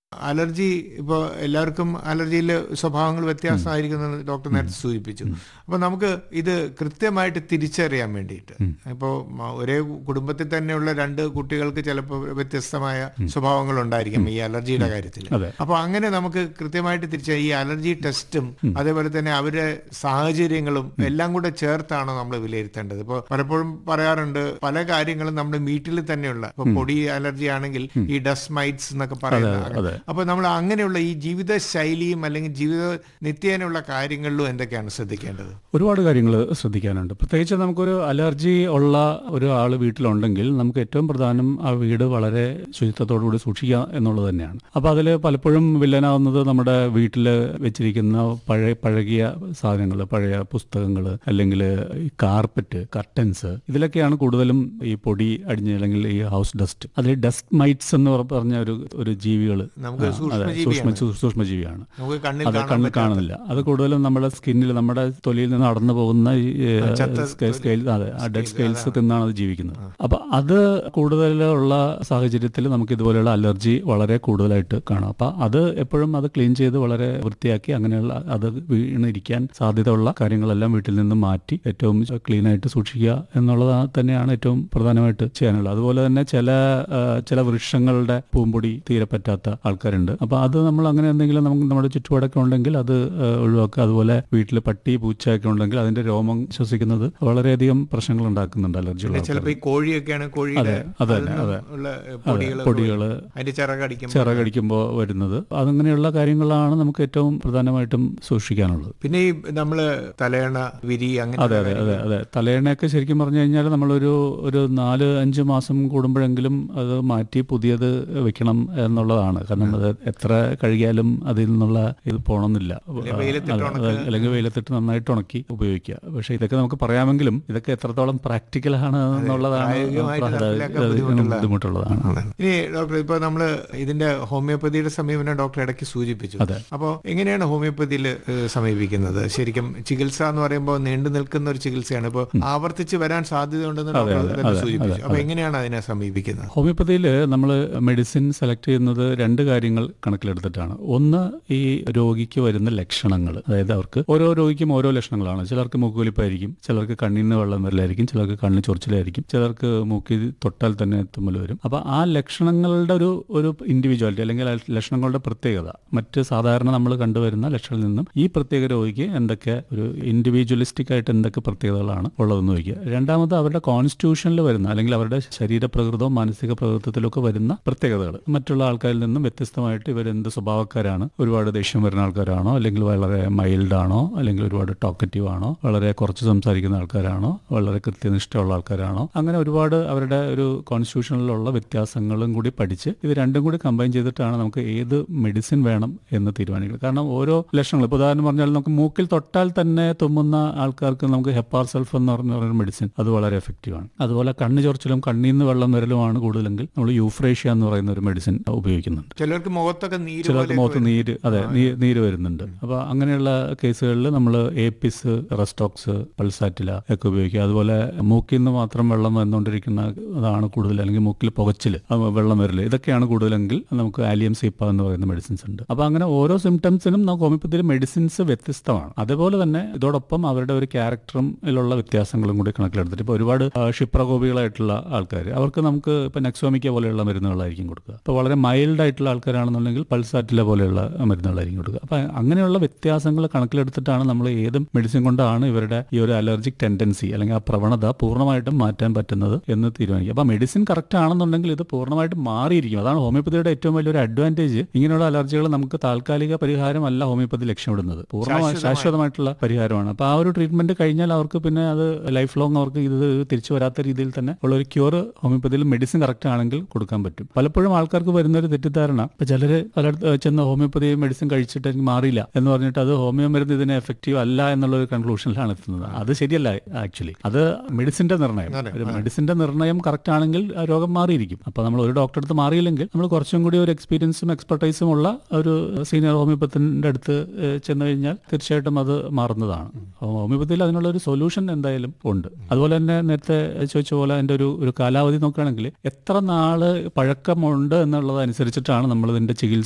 Allergy ഇപ്പോൾ എല്ലാവർക്കും അലർജിയിൽ സ്വഭാവങ്ങൾ വ്യത്യാസമായിരിക്കുമെന്ന് ഡോക്ടർ നേരത്തെ സൂചിപ്പിച്ചു അപ്പോൾ നമുക്ക് ഇത് കൃത്യമായിട്ട് തിരിച്ചറിയാൻ വേണ്ടിയിട്ട് ഇപ്പോൾ ഒരേ കുടുംബത്തിൽ തന്നെയുള്ള രണ്ട് കുട്ടികൾക്ക് ചിലപ്പോൾ വ്യത്യസ്തമായ സ്വഭാവങ്ങൾ ഉണ്ടായിരിക്കും ഈ അലർജിയുടെ കാര്യത്തിൽ അതെ. അപ്പോൾ അങ്ങനെ നമുക്ക് കൃത്യമായിട്ട് തിരിച്ച ഈ അലർജി ടെസ്റ്റും അതേപോലെ തന്നെ അവരുടെ സാഹചര്യങ്ങളും എല്ലാം കൂടെ ചേർത്താണ് നമ്മൾ വിലയിരുത്തേണ്ടത് ഇപ്പോൾ പലപ്പോഴും പറയാറുണ്ട് പല കാര്യങ്ങളും നമ്മുടെ വീട്ടിൽ തന്നെയുള്ള ഇപ്പൊ പൊടി അലർജി ആണെങ്കിൽ ഈ ഡസ്റ്റ് മൈറ്റ്സ് എന്നൊക്കെ പറയുന്നത് അതെ. അപ്പൊ നമ്മൾ അങ്ങനെയുള്ള ഈ ജീവിത ശൈലിയും അല്ലെങ്കിൽ ജീവിത നിത്യേനയുള്ള കാര്യങ്ങളിലും എന്തൊക്കെയാണ് ശ്രദ്ധിക്കേണ്ടത് ഒരുപാട് കാര്യങ്ങൾ ശ്രദ്ധിക്കാനുണ്ട് പ്രത്യേകിച്ച് നമുക്കൊരു അലർജി ഉള്ള ഒരാൾ വീട്ടിലുണ്ടെങ്കിൽ നമുക്ക് ഏറ്റവും പ്രധാനം ആ വീട് വളരെ ശുചിത്വത്തോടു കൂടി സൂക്ഷിക്കുക എന്നുള്ളത് തന്നെയാണ് അപ്പോൾ അതിൽ പലപ്പോഴും വില്ലനാവുന്നത് നമ്മുടെ വീട്ടിൽ വെച്ചിരിക്കുന്ന പഴയ പഴകിയ സാധനങ്ങൾ പഴയ പുസ്തകങ്ങൾ അല്ലെങ്കിൽ ഈ കാർപ്പറ്റ് കർട്ടൻസ് ഇതിലൊക്കെയാണ് കൂടുതലും ഈ പൊടി അടിഞ്ഞ് അല്ലെങ്കിൽ ഈ ഹൗസ് ഡസ്റ്റ് അതിൽ ഡസ്റ്റ് മൈറ്റ്സ് എന്ന് പറ- പറഞ്ഞ ഒരു ഒരു ജീവികൾ നമുക്ക് അതെ സൂക്ഷ്മജീവിയാണ്. സൂക്ഷ്മ സൂക്ഷ്മജീവിയാണ് നമുക്ക് കണ്ണിൽ അത് കാണാൻ കണ്ണിൽ പറ്റാത്ത കാണുന്നില്ല അത് കൂടുതലും നമ്മുടെ സ്കിന്നിൽ നമ്മുടെ തൊലിയിൽ നിന്ന് നടന്നു പോകുന്ന ഈ, ഏ, ചത്ത സ്കെ- സ്കെയിൽ അതെ ആ ഡെഡ് സ്കെയിൽസ് തിന്നാണ് അത് ജീവിക്കുന്നത് അപ്പൊ അത് കൂടുതലുള്ള സാഹചര്യത്തിൽ നമുക്ക് ഇതുപോലെയുള്ള അലർജി വളരെ കൂടുതലായിട്ട് കാണാം അപ്പൊ അത് എപ്പോഴും അത് ക്ലീൻ ചെയ്ത് വളരെ വൃത്തിയാക്കി അങ്ങനെയുള്ള അത് വീണിരിക്കാൻ സാധ്യതയുള്ള കാര്യങ്ങളെല്ലാം വീട്ടിൽ നിന്ന് മാറ്റി ഏറ്റവും ക്ലീൻ ആയിട്ട് സൂക്ഷിക്കുക എന്നുള്ളത് തന്നെയാണ് ഏറ്റവും പ്രധാനമായിട്ട് ചെയ്യാനുള്ളത് അതുപോലെ തന്നെ ചില ആ, ചില വൃക്ഷങ്ങളുടെ പൂമ്പൊടി തീരെ പറ്റാത്ത ആൾക്കാരുണ്ട് അപ്പൊ അത് നമ്മൾ അങ്ങനെ എന്തെങ്കിലും നമുക്ക് നമ്മുടെ ചുറ്റുപാടൊക്കെ ഉണ്ടെങ്കിൽ അത് ആ, ഒഴിവാക്കുക അതുപോലെ വീട്ടിൽ പട്ടി പൂച്ചയൊക്കെ ഉണ്ടെങ്കിൽ അതിന്റെ രോമം ശ്വസിക്കുന്നത് വളരെയധികം പ്രശ്നങ്ങൾ ഉണ്ടാക്കുന്നുണ്ട് അലർജിയുള്ള ചിലപ്പോ ഈ കോഴിയൊക്കെയാണ് കോഴിയുടെ അതെ, അത് തന്നെ, അതിൽ അതെ. ഉള്ള പൊടികൾ പൊടികള് അതിന്റെ ചിറകടിക്കും ചിറകടിക്കുമ്പോൾ വരുന്നത് അതങ്ങനെയുള്ള കാര്യങ്ങളാണ് നമുക്ക് ഏറ്റവും പ്രധാനമായിട്ടും സൂക്ഷിക്കാനുള്ളത് പിന്നെ ഈ നമ്മള് തലയണ വിരി അങ്ങനെ അതെ അതെ അതെ അതെ തലയണയൊക്കെ ശരിക്കും പറഞ്ഞു കഴിഞ്ഞാൽ നമ്മളൊരു ഒരു നാല് അഞ്ച് മാസം കൂടുമ്പോഴെങ്കിലും അത് മാറ്റി പുതിയത് വെക്കണം എന്നുള്ളതാണ് കാരണം അത് എത്ര കഴുകിയാലും അതിൽ നിന്നുള്ള ഇത് പോണമെന്നില്ല വെയിലത്തിട്ട് അതെ, അതെ, അല്ലെങ്കിൽ വെയിലത്തിട്ട് നന്നായിട്ട് ഉണക്കി ഉപയോഗിക്കുക പക്ഷേ ഇതൊക്കെ നമുക്ക് പറയാമെങ്കിലും ഇതൊക്കെ എത്രത്തോളം പ്രാക്ടിക്കൽ ആണ് എന്നുള്ളതാണ് പ്രായോഗികമായിട്ട് അതെ, നടപ്പിലാക്കാൻ അത് ബുദ്ധിമുട്ടുള്ള- ബുദ്ധിമുട്ടുള്ളതാണ് ഇനി ഡോക്ടർ ഇപ്പൊ നമ്മള് ഇതിന്റെ ഹോമിയോപ്പതിയുടെ സമീപനം ഡോക്ടർ ഇടയ്ക്ക് സൂചിപ്പിച്ചു അതെ. അപ്പോൾ എങ്ങനെയാണ് ഹോമിയോപ്പതിയിൽ സമീപിക്കുന്നത് ശരിക്കും ചികിത്സ എന്ന് പറയുമ്പോൾ നീണ്ടു നിൽക്കുന്ന ഒരു ചികിത്സയാണ് ഇപ്പോൾ ആവർത്തിച്ച് വരാൻ സാധ്യതയുണ്ടെന്ന് ഡോക്ടർ തന്നെ സൂചിപ്പിച്ചു അപ്പൊ എങ്ങനെയാണ് അതിനെ സമീപിക്കുന്നത് ഹോമിയോപ്പതിയിൽ നമ്മൾ മെഡിസിൻ സെലക്ട് ചെയ്യുന്നത് രണ്ട് കാര്യങ്ങൾ കണക്കിലെടുത്തിട്ടാണ് ഒന്ന് ഈ രോഗിക്ക് വരുന്ന ലക്ഷണങ്ങൾ അതായത് അവർക്ക് ഓരോ രോഗിക്കും ഓരോ ലക്ഷണങ്ങളാണ് ചിലർക്ക് മൂക്കുവലിപ്പായിരിക്കും ചിലർക്ക് കണ്ണിൽ നിന്ന് വെള്ളം വരലായിരിക്കും ചിലർക്ക് കണ്ണ് ചൊറിച്ചിലായിരിക്കും ചിലർക്ക് മൂക്കിൽ തൊട്ടാൽ തന്നെ തുമ്മൽ വരും അപ്പൊ ആ ലക്ഷണങ്ങളുടെ ഒരു ഒരു ഇൻഡിവിജ്വാലിറ്റി അല്ലെങ്കിൽ ആ ലക്ഷണങ്ങളുടെ പ്രത്യേകത മറ്റ് സാധാരണ നമ്മൾ കണ്ടുവരുന്ന ലക്ഷണങ്ങളിൽ നിന്നും ഈ പ്രത്യേക രോഗിക്ക് എന്തൊക്കെ ഒരു ഇൻഡിവിജ്വലിസ്റ്റിക് ആയിട്ട് എന്തൊക്കെ പ്രത്യേകതകളാണ് ഉള്ളതെന്ന് ചോദിക്കുക രണ്ടാമത് അവരുടെ കോൺസ്റ്റിറ്റ്യൂഷനിൽ വരുന്ന അല്ലെങ്കിൽ അവരുടെ ശരീരപ്രകൃതവും മാനസിക പ്രകൃതത്തിലൊക്കെ വരുന്ന പ്രത്യേകതകൾ മറ്റുള്ള ആൾക്കാരിൽ നിന്നും വ്യത്യസ്തമായിട്ട് ഇവരെന്ത് സ്വഭാവക്കാരാണ് ഒരുപാട് ദേഷ്യം വരുന്ന ആൾക്കാരാണോ അല്ലെങ്കിൽ വളരെ മൈൽഡ് ആണോ അല്ലെങ്കിൽ ഒരുപാട് ടോക്കറ്റീവ് ആണോ വളരെ കുറച്ച് സംസാരിക്കുന്ന ആൾക്കാരാണോ വളരെ കൃത്യനിഷ്ഠയുള്ള ആൾക്കാരാണോ അങ്ങനെ ഒരുപാട് അവരുടെ ഒരു കോൺസ്റ്റിറ്റ്യൂഷനിലുള്ള വ്യത്യാസങ്ങളും കൂടി പഠിച്ച് ഇത് രണ്ടും കൂടി കമ്പൈൻ ചെയ്തിട്ടാണ് നമുക്ക് ഏത് മെഡിസിൻ വേണം എന്ന് തീരുമാനിക്കുന്നത് കാരണം ഓരോ ലക്ഷണങ്ങൾ ഇപ്പോൾ ഉദാഹരണം പറഞ്ഞാൽ നമുക്ക് മൂക്കിൽ തൊട്ടാൽ തന്നെ തുമ്മുന്ന ആൾക്കാർക്ക് നമുക്ക് ഹെപ്പാർ സൾഫ് എന്ന് പറഞ്ഞ ഒരു മെഡിസിൻ അത് വളരെ എഫക്റ്റീവ് ആണ് അതുപോലെ കണ്ണ് ചൊറിച്ചിലും കണ്ണിൽ നിന്ന് വെള്ളം വരലുമാണ് കൂടുതലെങ്കിൽ നമ്മൾ യൂഫ്രേഷ്യ എന്ന് പറയുന്ന ഒരു മെഡിസിൻ ഉപയോഗിക്കുന്നുണ്ട് ചിലർക്ക് മുഖത്തൊക്കെ നീര് ചിലർക്ക് പോലെയൊക്കെ മുഖത്ത് നീര് അതെ നീ- നീര് വരുന്നുണ്ട് അപ്പൊ അങ്ങനെയുള്ള കേസുകളിൽ നമ്മൾ ഏപ്പിസ് റെസ്റ്റോക്സ് പൾസാറ്റില ഒക്കെ ഉപയോഗിക്കുക അതുപോലെ മൂക്കിൽ നിന്ന് മാത്രം വെള്ളം വന്നുകൊണ്ടിരിക്കുന്ന അതാണ് കൂടുതൽ അല്ലെങ്കിൽ മൂക്കിൽ പുകച്ചില് അത് വെള്ളം വരല് ഇതൊക്കെയാണ് കൂടുതലെങ്കിൽ നമുക്ക് ആലിയം സീപ്പ എന്ന് പറയുന്ന മെഡിസിൻസ് ഉണ്ട് അപ്പൊ അങ്ങനെ ഓരോ സിംറ്റംസിനും നമുക്ക് ഹോമിയോപ്പതിയിൽ മെഡിസിൻസ് വ്യത്യസ്തമാണ് അതേപോലെ തന്നെ ഇതോടൊപ്പം അവരുടെ ഒരു ക്യാരക്ടറിലുള്ള വ്യത്യാസങ്ങളും കൂടി കണക്കിലെടുത്തിട്ട് ഇപ്പോൾ ഒരുപാട് ആ, ക്ഷിപ്രകോപികളായിട്ടുള്ള ആൾക്കാർ അവർക്ക് നമുക്ക് ഇപ്പൊ നെക്സോമിക്ക പോലെയുള്ള മരുന്നുകളായിരിക്കും കൊടുക്കുക ഇപ്പോൾ വളരെ മൈൽഡ് ആയിട്ടുള്ള ആൾക്കാരാണെന്നുണ്ടെങ്കിൽ പൾസാറ്റില പോലെയുള്ള മരുന്നുകളായിരിക്കും കൊടുക്കുക അപ്പൊ അങ്ങനെയുള്ള വ്യത്യാസങ്ങൾ കണക്കിലെടുത്തിട്ടാണ് നമ്മൾ ഏത് മെഡിസിൻ കൊണ്ടാണ് ഇവരുടെ ഈ ഒരു അലർജിക് ടെൻഡൻസി അല്ലെങ്കിൽ ആ പ്രവണത പൂർണ്ണമായിട്ടും മാറ്റാൻ പറ്റുന്നത് എന്ന് തീരുമാനിക്കുക അപ്പൊ മെഡിസിൻ കറക്റ്റ് ആണെന്നുണ്ടെങ്കിൽ ഇത് പൂർണ്ണമായിട്ടും മാറിയിരിക്കും അതാണ് ഹോമിയോപ്പതിയുടെ ഏറ്റവും വലിയൊരു അഡ്വാൻറ്റേജ് ഇങ്ങനെയുള്ള അലർജികൾ നമുക്ക് താൽക്കാലിക പരിഹാരമല്ല ഹോമിയോപ്പതി ലക്ഷ്യമിടുന്നത് പൂർണ്ണമായി ശാശ്വതമായിട്ടുള്ള പരിഹാരമാണ് അപ്പൊ ആ ഒരു ട്രീറ്റ്മെന്റ് കഴിഞ്ഞാൽ അവർക്ക് പിന്നെ അത് ലൈഫ് ലോങ് അവർക്ക് ഇത് തിരിച്ചു വരാത്ത രീതിയിൽ തന്നെ ഉള്ള ഒരു ക്യൂർ ഹോമിയോപ്പതിയിൽ മെഡിസിൻ കറക്റ്റ് ആണെങ്കിൽ കൊടുക്കാൻ പറ്റും പലപ്പോഴും ആൾക്കാർക്ക് വരുന്ന ഒരു തെറ്റിദ്ധാരണ ഇപ്പൊ ചിലര് പലയിടത്ത് ചെന്ന് ഹോമിയോപ്പതി മെഡിസിൻ കഴിച്ചിട്ട് എനിക്ക് മാറിയില്ല എന്ന് പറഞ്ഞിട്ട് അത് ഹോമിയോ മരുന്ന് ഇതിന് എഫക്റ്റീവ് അല്ല എന്നുള്ള ഒരു കൺക്ലൂഷനിലാണ് എത്തുന്നത് അത് ശരിയല്ല ആക്ച്വലി അത് മെഡിസിന്റെ നിർണ്ണയം ഒരു മെഡിസിന്റെ നിർണ്ണയം കറക്റ്റ് ആണെങ്കിൽ ആ രോഗം മാറിയിരിക്കും അപ്പൊ നമ്മൾ ഒരു ഡോക്ടറെ അടുത്ത് മാറിയില്ലെങ്കിൽ നമ്മൾ കുറച്ചും കൂടി ഒരു എക്സ്പീരിയൻസും എക്സ്പെർട്ടൈസും ഉള്ള ഒരു സീനിയർ ഹോമിയോപ്പത്തിന്റെ അടുത്ത് ഏഹ്, ചെന്ന് കഴിഞ്ഞാൽ തീർച്ചയായിട്ടും അത് മാറുന്നതാണ് ഹോമിയോപ്പതിയിൽ അതിനുള്ള ഒരു സൊല്യൂഷൻ എന്തായാലും ഉണ്ട് അതുപോലെ തന്നെ നേരത്തെ ചോദിച്ച പോലെ അതിന്റെ ഒരു ഒരു കാലാവധി നോക്കുകയാണെങ്കിൽ എത്ര നാള് പഴക്കമുണ്ട് എന്നുള്ളത് അനുസരിച്ചിട്ടാണ് നമ്മൾ ഇതിന്റെ ചികിത്സ